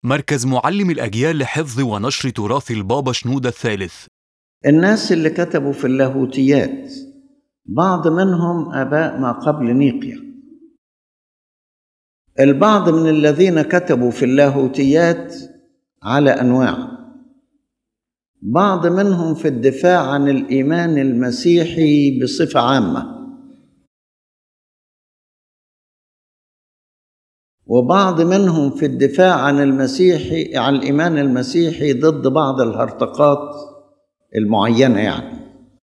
مركز معلم الأجيال لحفظ ونشر تراث البابا شنودة الثالث الناس اللي كتبوا في اللاهوتيات بعض منهم آباء ما قبل نيقيا البعض من الذين كتبوا في اللاهوتيات على أنواع بعض منهم في الدفاع عن الإيمان المسيحي بصفة عامة وبعض منهم في الدفاع عن المسيحي عن الإيمان المسيحي ضد بعض الهرطقات المعينة يعني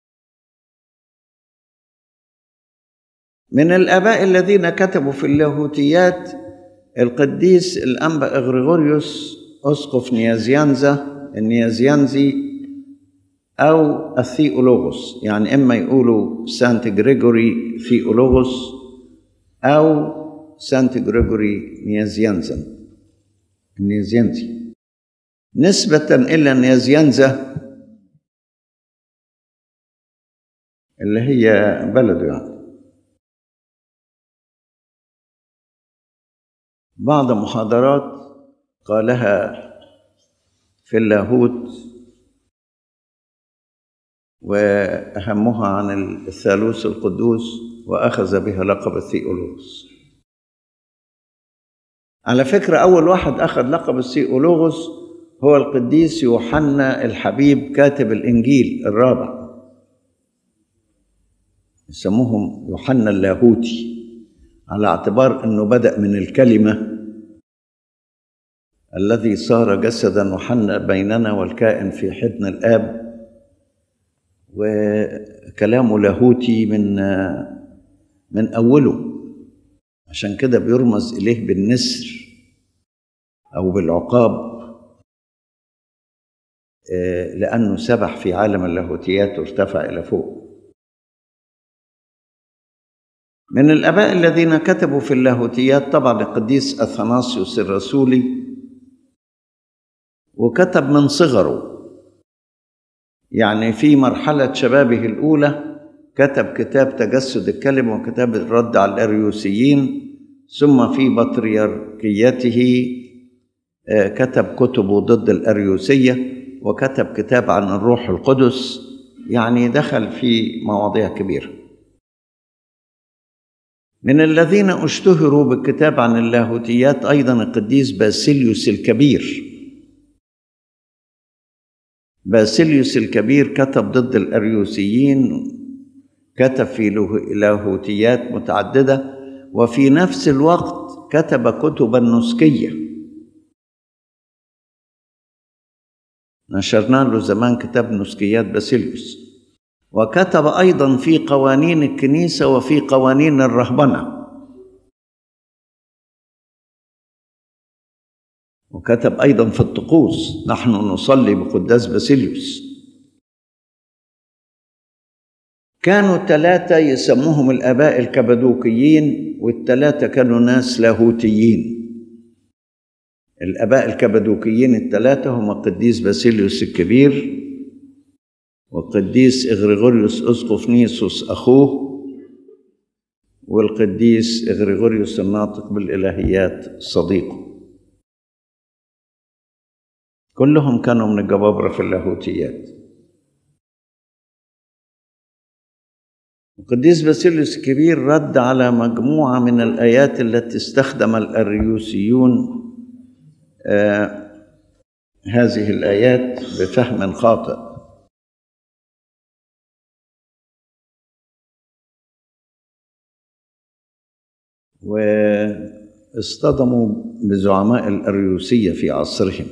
من الآباء الذين كتبوا في اللاهوتيات القديس الأنبا إغريغوريوس أسقف نيازيانزا النيازيانزي أو الثيولوغوس يعني إما يقولوا سانت غريغوري ثيولوغوس أو سانت غريغوري نيازيانزا النيازيانزي نسبة إلى نيازيانزا اللي هي بلده يعني بعض محاضرات قالها في اللاهوت وأهمها عن الثالوث القدوس وأخذ بها لقب الثيولوغوس على فكرة أول واحد أخذ لقب الثيولوغوس هو القديس يوحنا الحبيب كاتب الإنجيل الرابع يسموهم يوحنا اللاهوتي على اعتبار أنه بدأ من الكلمة الذي صار جسدا وحن بيننا والكائن في حضن الآب وكلامه لاهوتي من من أوله عشان كده بيرمز إليه بالنسر أو بالعقاب لأنه سبح في عالم اللاهوتيات وارتفع إلى فوق من الآباء الذين كتبوا في اللاهوتيات طبعا القديس أثناسيوس الرسولي وكتب من صغره يعني في مرحلة شبابه الأولى كتب كتاب تجسد الكلمة وكتاب الرد على الأريوسيين ثم في بطريركيته كتب كتبه ضد الأريوسية وكتب كتاب عن الروح القدس يعني دخل في مواضيع كبيره من الذين اشتهروا بالكتاب عن اللاهوتيات ايضا القديس باسيليوس الكبير باسيليوس الكبير كتب ضد الاريوسيين كتب في لاهوتيات متعدده وفي نفس الوقت كتب كتبا نسكيه نشرنا له زمان كتاب نسكيات باسيليوس وكتب ايضا في قوانين الكنيسه وفي قوانين الرهبنه وكتب ايضا في الطقوس نحن نصلي بقداس باسيليوس كانوا ثلاثه يسموهم الاباء الكبدوكيين والثلاثه كانوا ناس لاهوتيين الاباء الكبدوكيين الثلاثه هم القديس باسيليوس الكبير والقديس إغريغوريوس أسقف نيسوس أخوه والقديس إغريغوريوس الناطق بالإلهيات صديقه كلهم كانوا من الجبابرة في اللاهوتيات القديس باسيليوس الكبير رد على مجموعة من الآيات التي استخدم الأريوسيون آه هذه الآيات بفهم خاطئ واصطدموا بزعماء الأريوسية في عصرهم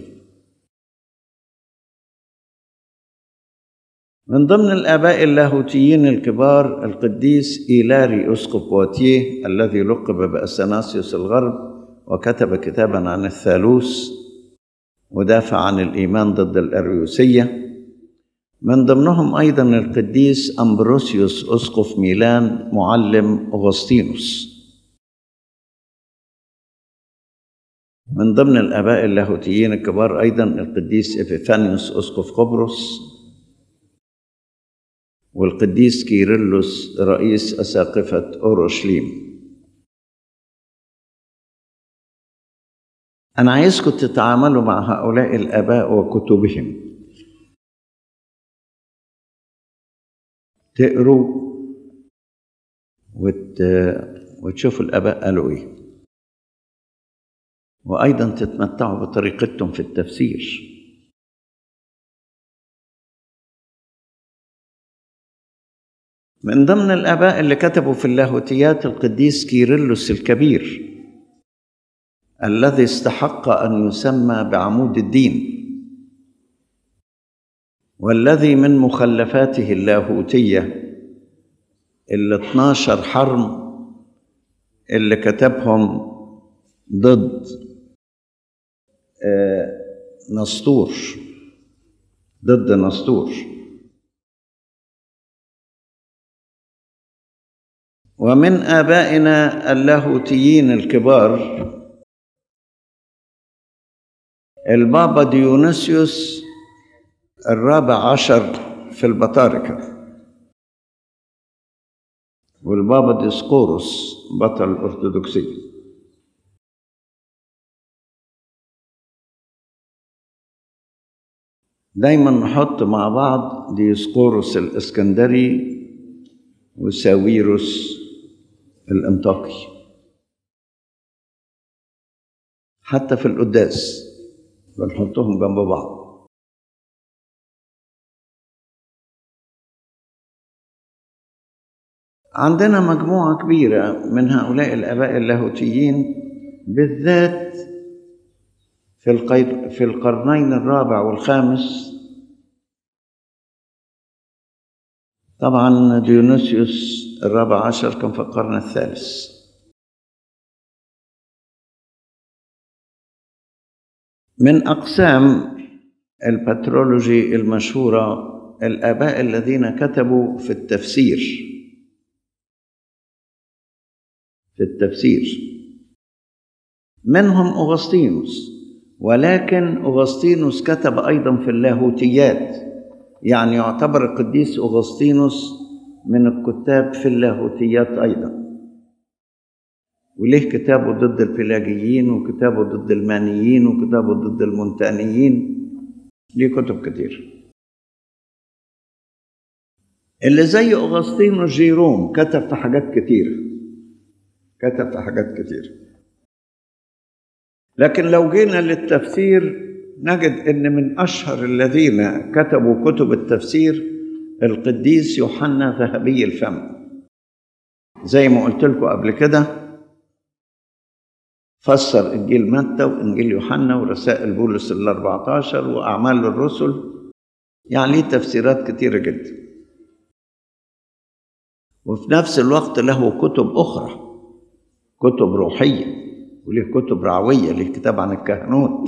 من ضمن الآباء اللاهوتيين الكبار القديس إيلاري أسقف بواتيه الذي لقب بأثناسيوس الغرب وكتب كتابا عن الثالوث ودافع عن الإيمان ضد الأريوسية من ضمنهم أيضا القديس أمبروسيوس أسقف ميلان معلم أغسطينوس من ضمن الآباء اللاهوتيين الكبار أيضا القديس إبيفانيوس أسقف قبرص والقديس كيرلس رئيس أساقفة أورشليم أنا عايزكم تتعاملوا مع هؤلاء الآباء وكتبهم تقروا وت... وتشوفوا الآباء قالوا إيه وأيضا تتمتعوا بطريقتهم في التفسير من ضمن الآباء اللي كتبوا في اللاهوتيات القديس كيرلس الكبير الذي استحق أن يسمى بعمود الدين والذي من مخلفاته اللاهوتية ال 12 حرم اللي كتبهم ضد نسطور ضد نسطور ومن آبائنا اللاهوتيين الكبار البابا ديونيسيوس الرابع عشر في البطاركة والبابا ديسقورس بطل الأرثوذكسية دايما نحط مع بعض ديسقورس الإسكندري وساويروس الانطاكي حتى في القداس بنحطهم جنب بعض عندنا مجموعة كبيرة من هؤلاء الآباء اللاهوتيين بالذات في القيد في القرنين الرابع والخامس طبعا ديونيسيوس الرابع عشر كان في القرن الثالث من أقسام البترولوجي المشهورة الآباء الذين كتبوا في التفسير في التفسير منهم أغسطينوس ولكن أغسطينوس كتب أيضا في اللاهوتيات يعني يعتبر القديس أغسطينوس من الكتاب في اللاهوتيات أيضا وليه كتابه ضد البيلاجيين وكتابه ضد المانيين وكتابه ضد المونتانيين ليه كتب كتير اللي زي أغسطينوس جيروم كتب في حاجات كتيرة كتب في حاجات كتيرة لكن لو جينا للتفسير نجد ان من اشهر الذين كتبوا كتب التفسير القديس يوحنا ذهبي الفم زي ما قلت لكم قبل كده فسر انجيل متى وانجيل يوحنا ورسائل بولس ال 14 واعمال الرسل يعني ليه تفسيرات كتيره جدا وفي نفس الوقت له كتب اخرى كتب روحيه وليه كتب رعويه ليه كتاب عن الكهنوت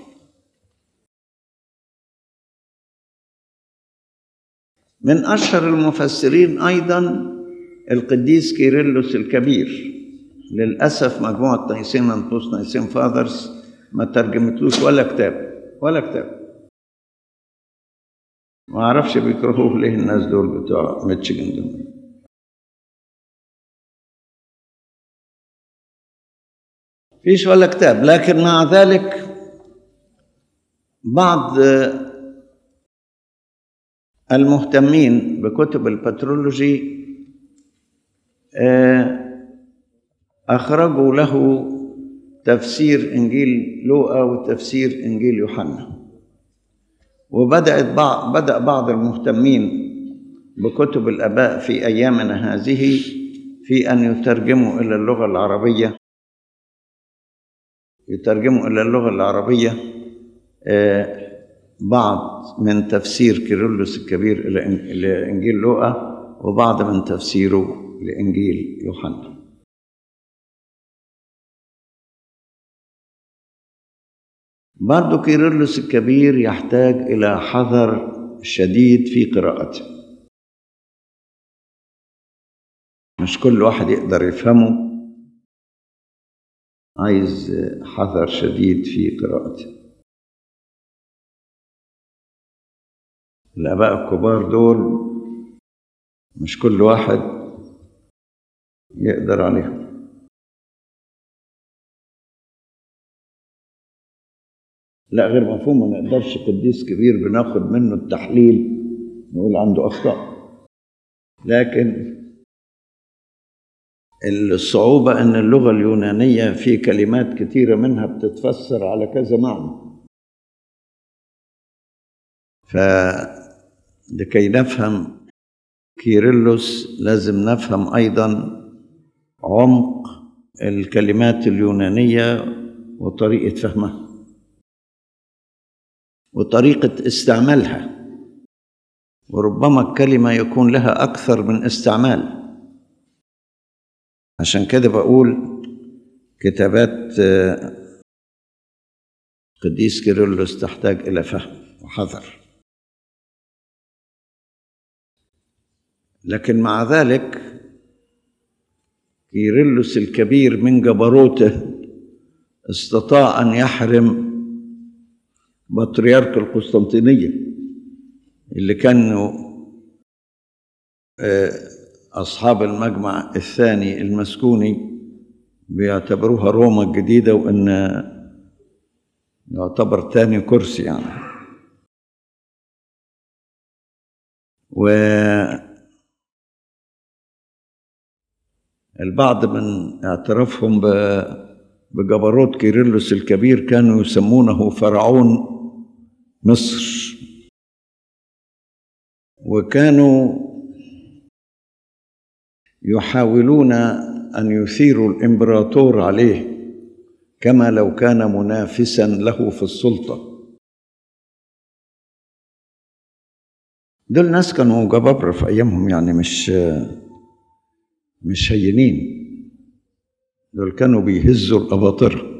من أشهر المفسرين أيضا القديس كيرلس الكبير للأسف مجموعة نيسين أنطوس نيسين فاذرز ما ترجمتلوش ولا كتاب ولا كتاب ما أعرفش بيكرهوه ليه الناس دول بتوع ميتشيجن دول فيش ولا كتاب لكن مع ذلك بعض المهتمين بكتب البترولوجي أخرجوا له تفسير إنجيل لوقا وتفسير إنجيل يوحنا وبدأت بعض بدأ بعض المهتمين بكتب الآباء في أيامنا هذه في أن يترجموا إلى اللغة العربية يترجموا إلى اللغة العربية بعض من تفسير كيرلس الكبير إلى إنجيل لوقا وبعض من تفسيره لإنجيل يوحنا برضو كيرلس الكبير يحتاج إلى حذر شديد في قراءته مش كل واحد يقدر يفهمه عايز حذر شديد في قراءته الآباء الكبار دول مش كل واحد يقدر عليهم لا غير مفهوم ما نقدرش قديس كبير بناخد منه التحليل نقول عنده اخطاء لكن الصعوبة أن اللغة اليونانية في كلمات كثيرة منها بتتفسر على كذا معنى فلكي نفهم كيرلس لازم نفهم أيضا عمق الكلمات اليونانية وطريقة فهمها وطريقة استعمالها وربما الكلمة يكون لها أكثر من استعمال عشان كده بقول كتابات قديس كيرلس تحتاج إلى فهم وحذر لكن مع ذلك كيرلس الكبير من جبروته استطاع أن يحرم بطريرك القسطنطينية اللي كانوا أصحاب المجمع الثاني المسكوني بيعتبروها روما الجديدة وإن يعتبر تاني كرسي يعني و البعض من اعترافهم بجبروت كيرلس الكبير كانوا يسمونه فرعون مصر وكانوا يحاولون ان يثيروا الامبراطور عليه كما لو كان منافسا له في السلطه دول ناس كانوا جبابرة في ايامهم يعني مش مش هينين دول كانوا بيهزوا الاباطره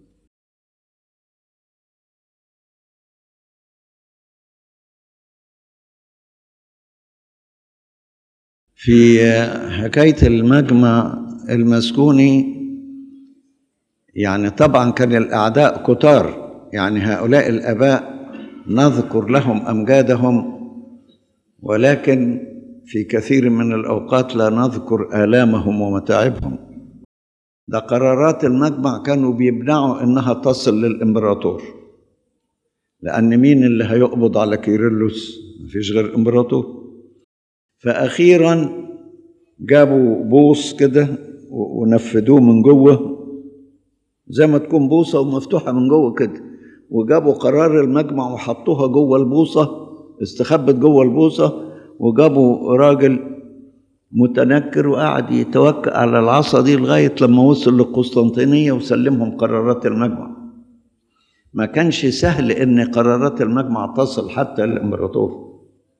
في حكاية المجمع المسكوني يعني طبعا كان الأعداء كتار يعني هؤلاء الآباء نذكر لهم أمجادهم ولكن في كثير من الأوقات لا نذكر آلامهم ومتاعبهم ده قرارات المجمع كانوا بيمنعوا إنها تصل للإمبراطور لأن مين اللي هيقبض على كيرلس مفيش غير إمبراطور فأخيرا جابوا بوص كده ونفذوه من جوه زي ما تكون بوصة ومفتوحة من جوه كده وجابوا قرار المجمع وحطوها جوه البوصة استخبت جوه البوصة وجابوا راجل متنكر وقعد يتوكل على العصا دي لغاية لما وصل للقسطنطينية وسلمهم قرارات المجمع ما كانش سهل ان قرارات المجمع تصل حتى للامبراطور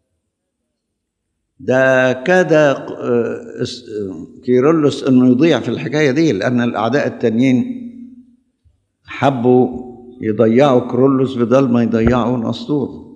ده كاد كيرلس انه يضيع في الحكايه دي لان الاعداء التانيين حبوا يضيعوا كرولوس بدل ما يضيعوا نسطور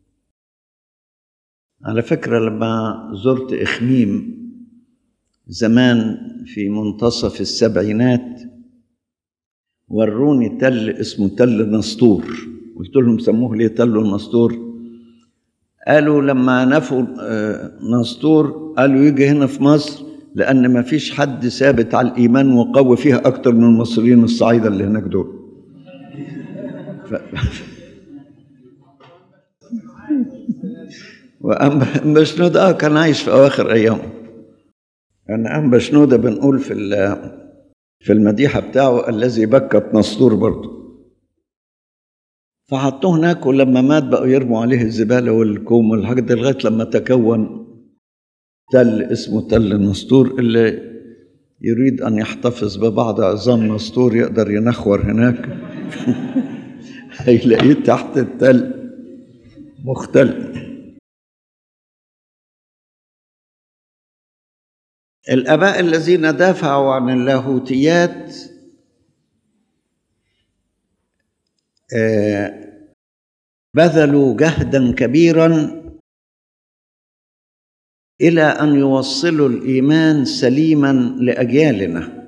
على فكره لما زرت اخميم زمان في منتصف السبعينات وروني تل اسمه تل نسطور قلت لهم سموه ليه تل النسطور قالوا لما نفوا نسطور قالوا يجي هنا في مصر لأن ما فيش حد ثابت على الإيمان وقوي فيها أكتر من المصريين الصعايدة اللي هناك دول ف... وأنبا شنودة آه كان عايش في أواخر أيامه أنا أنبا شنودة بنقول في في المديحة بتاعه الذي بكت نسطور برضه فحطوه هناك ولما مات بقوا يرموا عليه الزباله والكوم والحاجات دي لغايه لما تكون تل اسمه تل النسطور اللي يريد ان يحتفظ ببعض عظام نسطور يقدر ينخور هناك هيلاقيه تحت التل مختل الاباء الذين دافعوا عن اللاهوتيات بذلوا جهدا كبيرا الى ان يوصلوا الايمان سليما لاجيالنا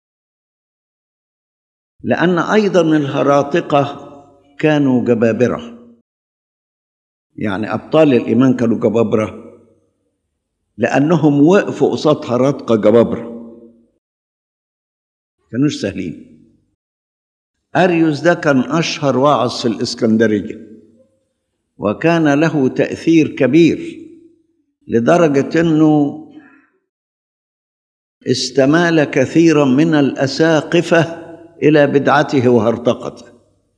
لان ايضا الهراطقه كانوا جبابره يعني ابطال الايمان كانوا جبابره لانهم وقفوا قصاد هراطقه جبابره كانوش سهلين أريوس ده كان أشهر واعظ في الإسكندرية وكان له تأثير كبير لدرجة أنه استمال كثيرا من الأساقفة إلى بدعته وهرطقته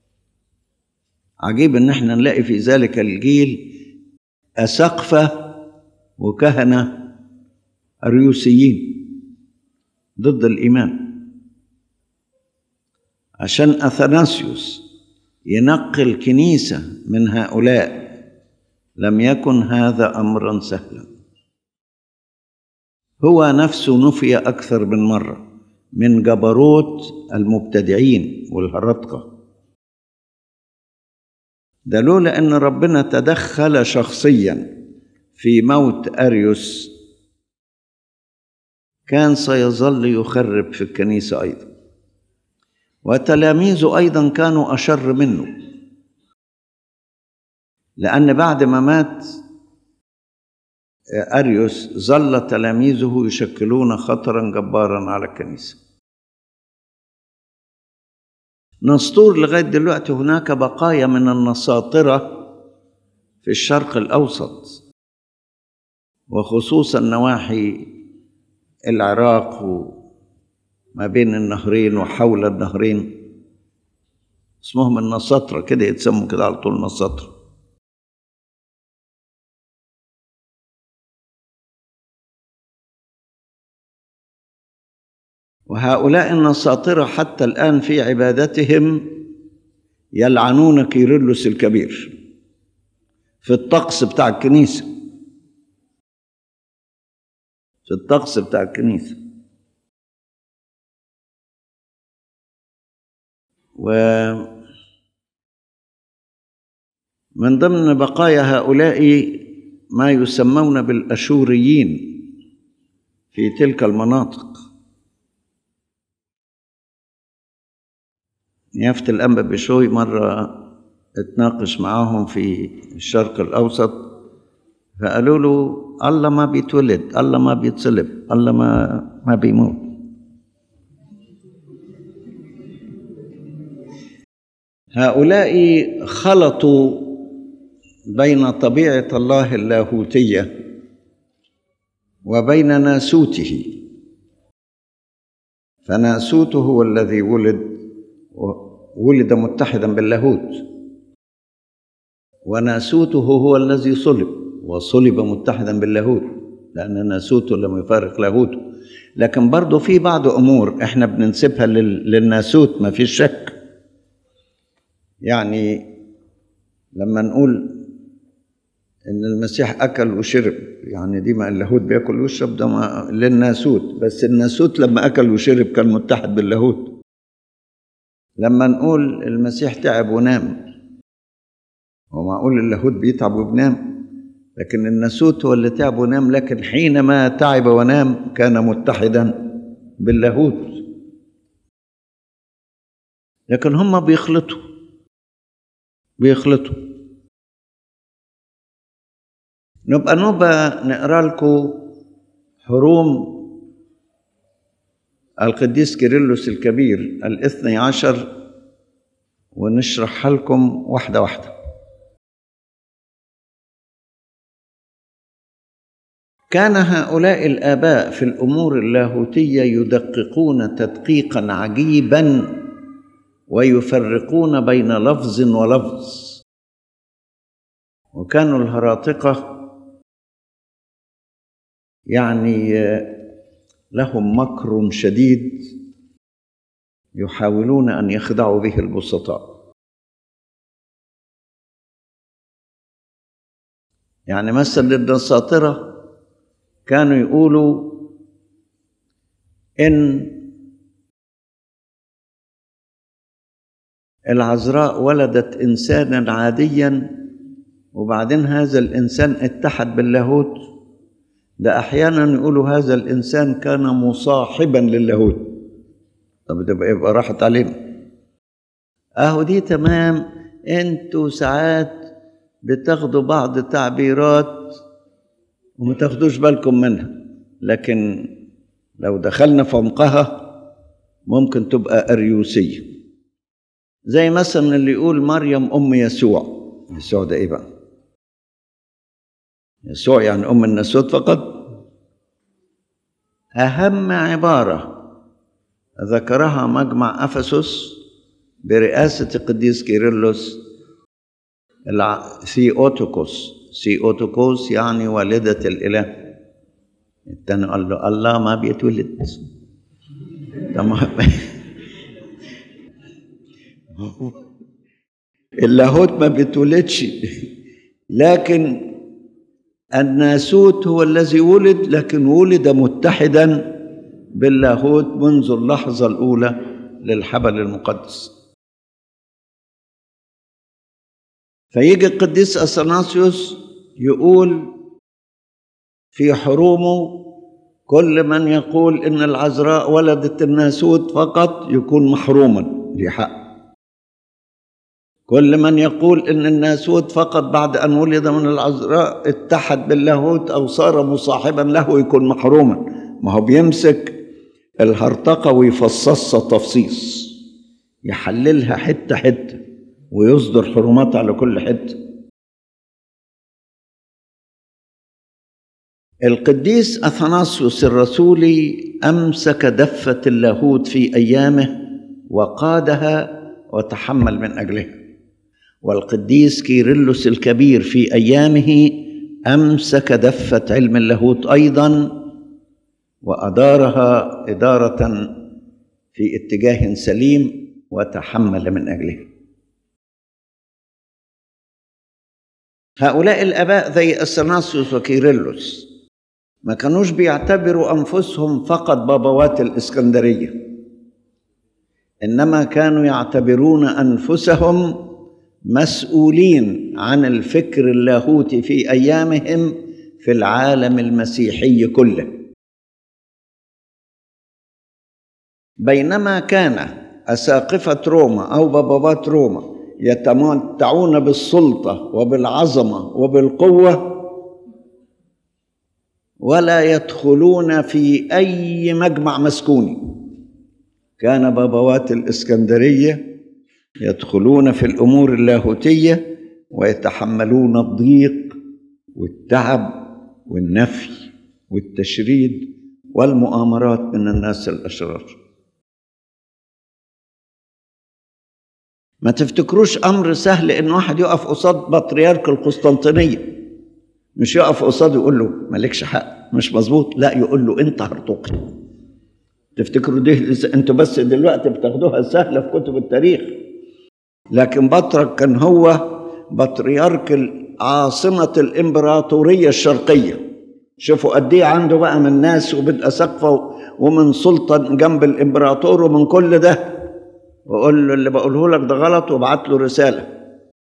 عجيب ان احنا نلاقي في ذلك الجيل أسقفة وكهنة أريوسيين ضد الإيمان عشان أثناسيوس ينقي الكنيسة من هؤلاء لم يكن هذا أمرا سهلا هو نفسه نفي أكثر من مرة من جبروت المبتدعين والهرطقة ده لولا أن ربنا تدخل شخصيا في موت أريوس كان سيظل يخرب في الكنيسة أيضا وتلاميذه أيضا كانوا أشر منه لأن بعد ما مات أريوس ظل تلاميذه يشكلون خطرا جبارا على الكنيسة نسطور لغاية دلوقتي هناك بقايا من النساطرة في الشرق الأوسط وخصوصا نواحي العراق وما بين النهرين وحول النهرين اسمهم النساطرة كده يتسموا كده على طول نساطرة وهؤلاء النساطرة حتى الآن في عبادتهم يلعنون كيرلس الكبير في الطقس بتاع الكنيسة في الطقس بتاع الكنيسة و من ضمن بقايا هؤلاء ما يسمون بالأشوريين في تلك المناطق نيافة الأنبا بشوي مرة اتناقش معاهم في الشرق الأوسط فقالوا له الله ما بيتولد الله ما بيتصلب الله ما ما بيموت هؤلاء خلطوا بين طبيعة الله اللاهوتية وبين ناسوته فناسوته هو الذي ولد ولد متحدا باللاهوت وناسوته هو الذي صلب وصلب متحدا باللاهوت لأن ناسوته لم يفارق لاهوته لكن برضه في بعض أمور إحنا بننسبها للناسوت ما فيش شك يعني لما نقول إن المسيح أكل وشرب يعني دي ما اللاهوت بياكل ويشرب ده ما للناسوت بس الناسوت لما أكل وشرب كان متحد باللاهوت لما نقول المسيح تعب ونام هو معقول اللاهوت بيتعب وبنام لكن الناسوت هو اللي تعب ونام لكن حينما تعب ونام كان متحدا باللاهوت لكن هم بيخلطوا بيخلطوا نبقى نبقى نقرا لكم حروم القديس كيرلس الكبير الاثني عشر ونشرحها لكم واحدة واحدة كان هؤلاء الآباء في الأمور اللاهوتية يدققون تدقيقا عجيبا ويفرقون بين لفظ ولفظ وكانوا الهراطقة يعني لهم مكر شديد يحاولون ان يخدعوا به البسطاء يعني مثلا الدساطره كانوا يقولوا ان العذراء ولدت انسانا عاديا وبعدين هذا الانسان اتحد باللاهوت ده احيانا يقولوا هذا الانسان كان مصاحبا للاهوت طب ده يبقى راحت علينا اهو دي تمام انتوا ساعات بتاخدوا بعض تعبيرات وما تاخدوش بالكم منها لكن لو دخلنا في عمقها ممكن تبقى اريوسيه زي مثلا اللي يقول مريم ام يسوع يسوع ده ايه بقى يسوع يعني ام الناسوت فقط اهم عباره ذكرها مجمع افسس برئاسه القديس كيرلس ثيوتوكوس ثيوتوكوس يعني والده الاله التاني قال له الله ما بيتولد اللاهوت ما بيتولدش لكن الناسوت هو الذي ولد لكن ولد متحدا باللاهوت منذ اللحظة الأولى للحبل المقدس فيجي القديس أثناسيوس يقول في حرومه كل من يقول إن العذراء ولدت الناسوت فقط يكون محروما لحق كل من يقول ان الناسوت فقط بعد ان ولد من العذراء اتحد باللاهوت او صار مصاحبا له يكون محروما ما هو بيمسك الهرطقه ويفصصها تفصيص يحللها حته حته ويصدر حرمات على كل حته القديس اثناسيوس الرسولي امسك دفه اللاهوت في ايامه وقادها وتحمل من اجلها والقديس كيرلس الكبير في ايامه امسك دفه علم اللاهوت ايضا وادارها اداره في اتجاه سليم وتحمل من اجلها هؤلاء الاباء زي اثناسيوس وكيرلس ما كانوش بيعتبروا انفسهم فقط بابوات الاسكندريه انما كانوا يعتبرون انفسهم مسؤولين عن الفكر اللاهوتي في ايامهم في العالم المسيحي كله بينما كان اساقفه روما او بابوات روما يتمتعون بالسلطه وبالعظمه وبالقوه ولا يدخلون في اي مجمع مسكوني كان بابوات الاسكندريه يدخلون في الامور اللاهوتيه ويتحملون الضيق والتعب والنفي والتشريد والمؤامرات من الناس الاشرار ما تفتكروش امر سهل ان واحد يقف قصاد بطريرك القسطنطينيه مش يقف قصاده يقول له مالكش حق مش مظبوط لا يقول له انت هرطقي تفتكروا دي انتوا بس دلوقتي بتاخدوها سهله في كتب التاريخ لكن بطرك كان هو بطريرك عاصمة الإمبراطورية الشرقية شوفوا قد إيه عنده بقى من ناس وبدأ سقفة ومن سلطة جنب الإمبراطور ومن كل ده وأقول له اللي بقوله لك ده غلط وابعت له رسالة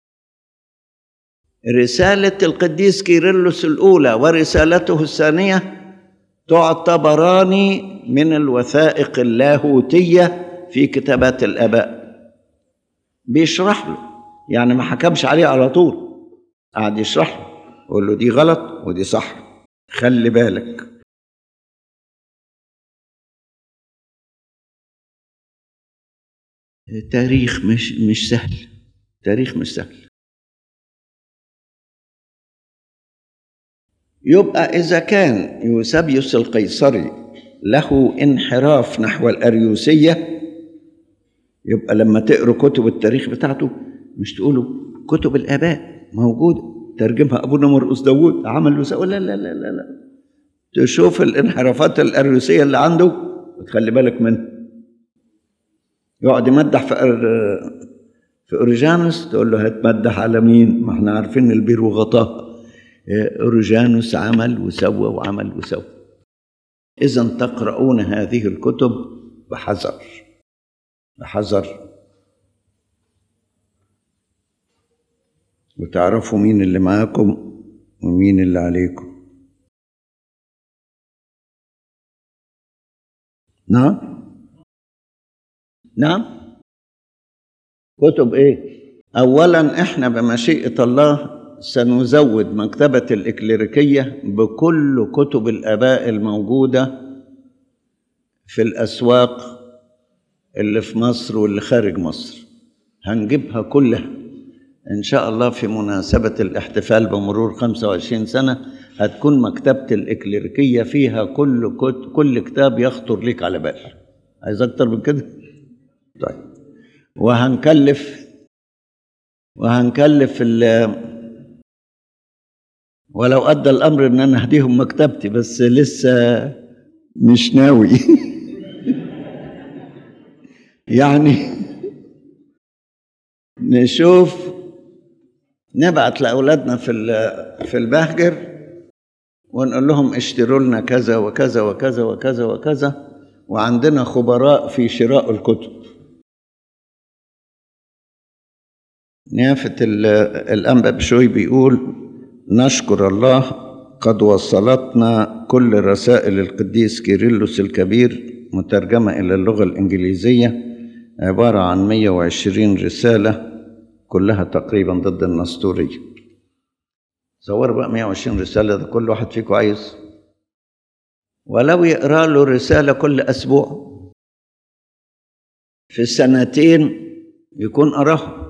رسالة القديس كيرلس الأولى ورسالته الثانية تعتبران من الوثائق اللاهوتية في كتابات الآباء بيشرح له يعني ما حكمش عليه على طول قعد يشرح له يقول له دي غلط ودي صح خلي بالك تاريخ مش مش سهل تاريخ مش سهل يبقى إذا كان يوسبيوس القيصري له انحراف نحو الأريوسية يبقى لما تقروا كتب التاريخ بتاعته مش تقولوا كتب الآباء موجودة ترجمها أبونا مرقس داوود عمل وسوى لا لا لا لا لا تشوف الانحرافات الأريوسية اللي عنده وتخلي بالك منها يقعد يمدح في أر... في أوريجانوس تقول له هتمدح على مين؟ ما احنا عارفين البير وغطاه أوريجانوس عمل وسوى وعمل وسوى إذا تقرؤون هذه الكتب بحذر بحذر وتعرفوا مين اللي معاكم ومين اللي عليكم نعم نعم كتب ايه اولا احنا بمشيئه الله سنزود مكتبه الاكليريكيه بكل كتب الاباء الموجوده في الاسواق اللي في مصر واللي خارج مصر هنجيبها كلها إن شاء الله في مناسبة الاحتفال بمرور 25 سنة هتكون مكتبة الإكليريكية فيها كل كت- كل كتاب يخطر لك على بالك عايز أكتر من كده؟ طيب وهنكلف وهنكلف ال ولو أدى الأمر إن أنا أهديهم مكتبتي بس لسه مش ناوي يعني نشوف نبعت لأولادنا في ال- في البهجر ونقول لهم اشتروا لنا كذا وكذا وكذا وكذا وكذا وعندنا خبراء في شراء الكتب نيافة ال- الأنبا بشوي بيقول نشكر الله قد وصلتنا كل رسائل القديس كيرلس الكبير مترجمة إلى اللغة الإنجليزية عبارة عن 120 رسالة كلها تقريبا ضد النسطورية تصور بقى 120 رسالة ده كل واحد فيكم عايز ولو يقرأ له رسالة كل أسبوع في سنتين يكون قراها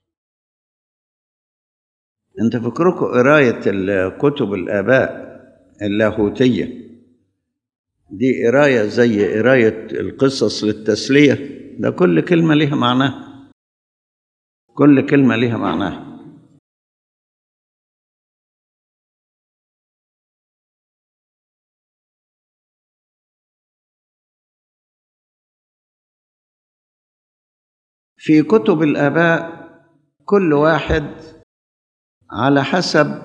انت فكركم قراية الكتب الآباء اللاهوتية دي قراية زي قراية القصص للتسلية ده كل كلمة ليها معناها كل كلمة ليها معناها في كتب الآباء كل واحد على حسب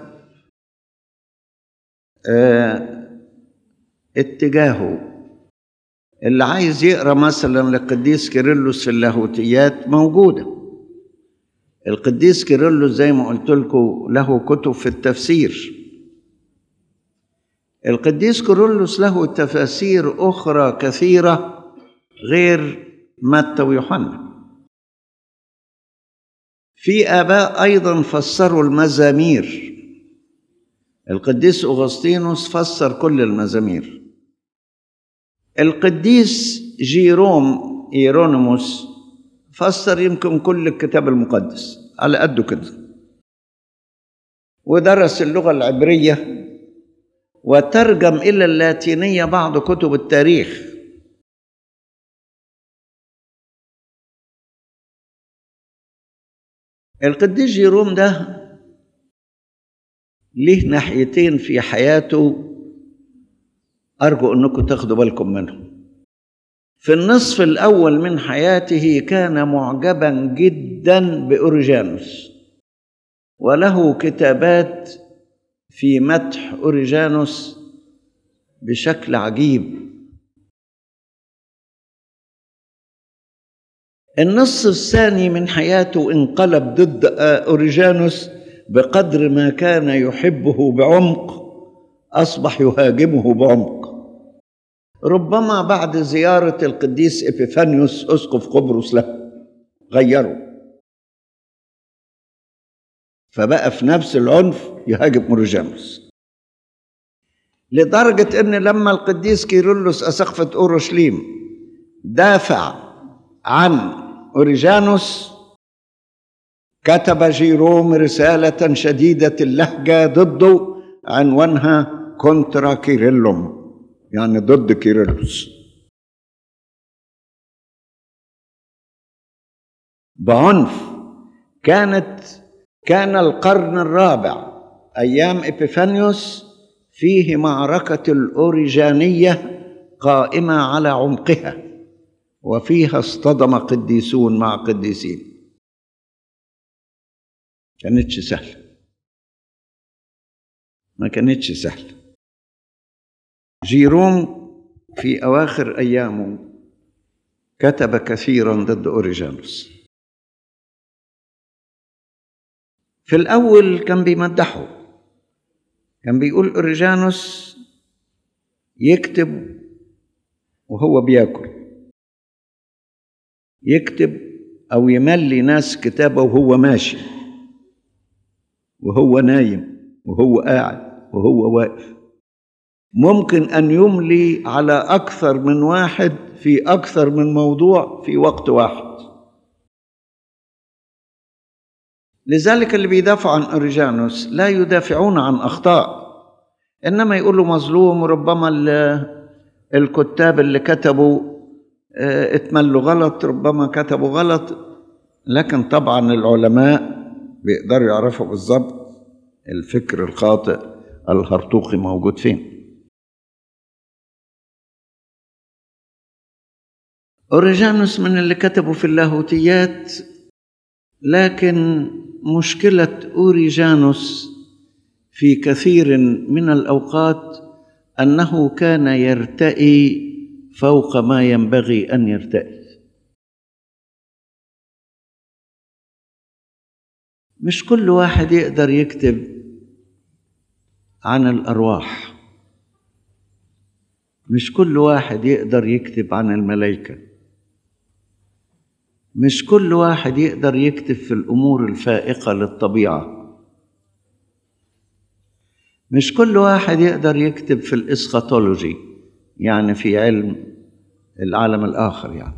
آه، اتجاهه اللي عايز يقرا مثلا للقديس كيرلس في اللاهوتيات موجوده القديس كيرلس زي ما قلت لكم له كتب في التفسير القديس كيرلس له تفاسير اخرى كثيره غير متى ويوحنا في آباء أيضا فسروا المزامير القديس أغسطينوس فسر كل المزامير القديس جيروم إيرونيموس فسر يمكن كل الكتاب المقدس على قده كده ودرس اللغة العبرية وترجم إلى اللاتينية بعض كتب التاريخ القديس جيروم ده ليه ناحيتين في حياته أرجو أنكم تاخدوا بالكم منهم في النصف الأول من حياته كان معجبا جدا بأوريجانوس وله كتابات في مدح أوريجانوس بشكل عجيب النص الثاني من حياته انقلب ضد أوريجانوس بقدر ما كان يحبه بعمق أصبح يهاجمه بعمق ربما بعد زيارة القديس إبيفانيوس أسقف قبرص له غيره فبقى في نفس العنف يهاجم أوريجانوس لدرجة أن لما القديس كيرلس أسقفة أورشليم دافع عن أوريجانوس كتب جيروم رسالة شديدة اللهجة ضده عنوانها كونترا كيرلوم يعني ضد كيرلس بعنف كانت كان القرن الرابع أيام إبيفانيوس فيه معركة الأوريجانية قائمة على عمقها وفيها اصطدم قديسون مع قديسين كانتش سهلة ما كانتش سهلة جيروم في أواخر أيامه كتب كثيرا ضد أوريجانوس في الأول كان بيمدحه كان بيقول أوريجانوس يكتب وهو بياكل يكتب أو يملي ناس كتابه وهو ماشي وهو نايم وهو قاعد وهو واقف ممكن أن يملي على أكثر من واحد في أكثر من موضوع في وقت واحد لذلك اللي بيدافعوا عن أوريجانوس لا يدافعون عن أخطاء إنما يقولوا مظلوم وربما ال- الكتاب اللي كتبوا آه، اتملوا غلط ربما كتبوا غلط لكن طبعا العلماء بيقدروا يعرفوا بالظبط الفكر الخاطئ الهرطوقي موجود فين أوريجانوس من اللي كتبوا في اللاهوتيات لكن مشكلة أوريجانوس في كثير من الأوقات أنه كان يرتئي فوق ما ينبغي أن يرتئي مش كل واحد يقدر يكتب عن الأرواح مش كل واحد يقدر يكتب عن الملائكة مش كل واحد يقدر يكتب في الأمور الفائقة للطبيعة مش كل واحد يقدر يكتب في الإسخاتولوجي يعني في علم العالم الآخر يعني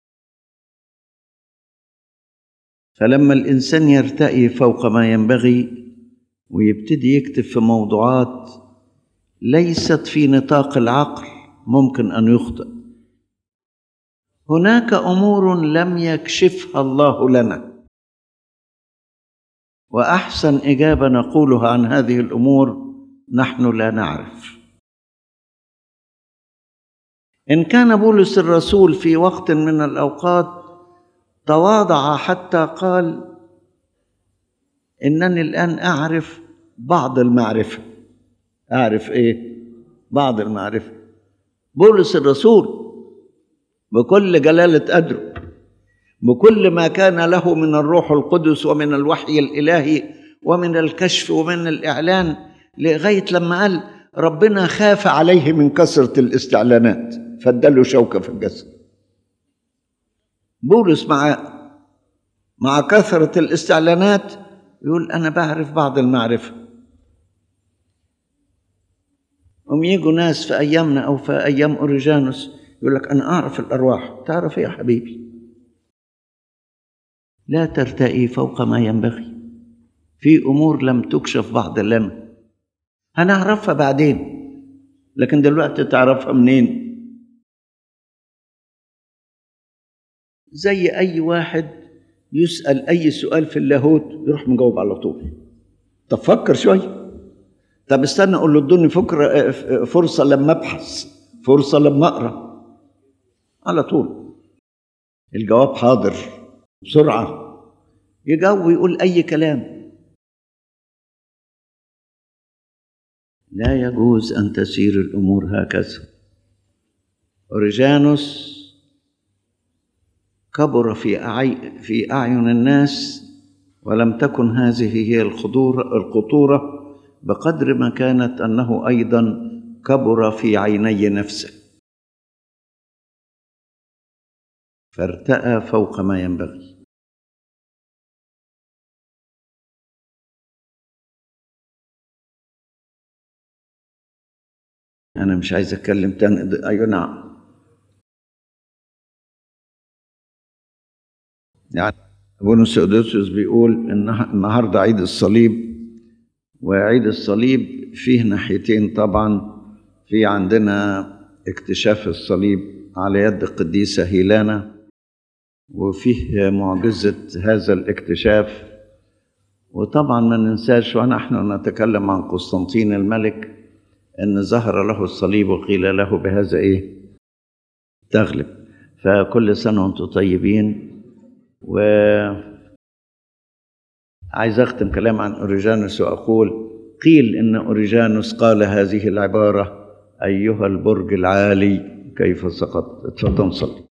فلما الإنسان يرتقي فوق ما ينبغي ويبتدي يكتب في موضوعات ليست في نطاق العقل ممكن أن يخطئ هناك أمور لم يكشفها الله لنا وأحسن إجابة نقولها عن هذه الأمور نحن لا نعرف إن كان بولس الرسول في وقت من الأوقات تواضع حتى قال إنني الآن أعرف بعض المعرفة أعرف إيه؟ بعض المعرفة بولس الرسول بكل جلالة قدره بكل ما كان له من الروح القدس ومن الوحي الإلهي ومن الكشف ومن الإعلان لغاية لما قال ربنا خاف عليه من كثرة الاستعلانات فاداله شوكة في الجسد بولس مع مع كثرة الاستعلانات يقول أنا بعرف بعض المعرفة هم يجوا ناس في أيامنا أو في أيام أوريجانوس يقول لك أنا أعرف الأرواح تعرف إيه يا حبيبي لا ترتئي فوق ما ينبغي في أمور لم تكشف بعد لنا هنعرفها بعدين لكن دلوقتي تعرفها منين زي أي واحد يسأل أي سؤال في اللاهوت يروح مجاوب على طول طب فكر شوية طب استنى أقول له ادوني فكرة فرصة لما أبحث فرصة لما أقرأ على طول الجواب حاضر بسرعة يجاوب ويقول أي كلام لا يجوز أن تسير الأمور هكذا أوريجانوس كبر في أعي في أعين الناس ولم تكن هذه هي الخطورة الخطورة بقدر ما كانت أنه أيضا كبر في عيني نفسه فارتأى فوق ما ينبغي أنا مش عايز أتكلم تاني أيوة نعم يعني بونس أوديسيوس بيقول إن النهاردة عيد الصليب وعيد الصليب فيه ناحيتين طبعا في عندنا اكتشاف الصليب على يد القديسة هيلانا وفيه معجزة هذا الاكتشاف وطبعا ما ننساش ونحن نتكلم عن قسطنطين الملك ان ظهر له الصليب وقيل له بهذا ايه تغلب فكل سنه وانتم طيبين و عايز اختم كلام عن اوريجانوس واقول قيل ان اوريجانوس قال هذه العباره ايها البرج العالي كيف سقط اتفضل صلي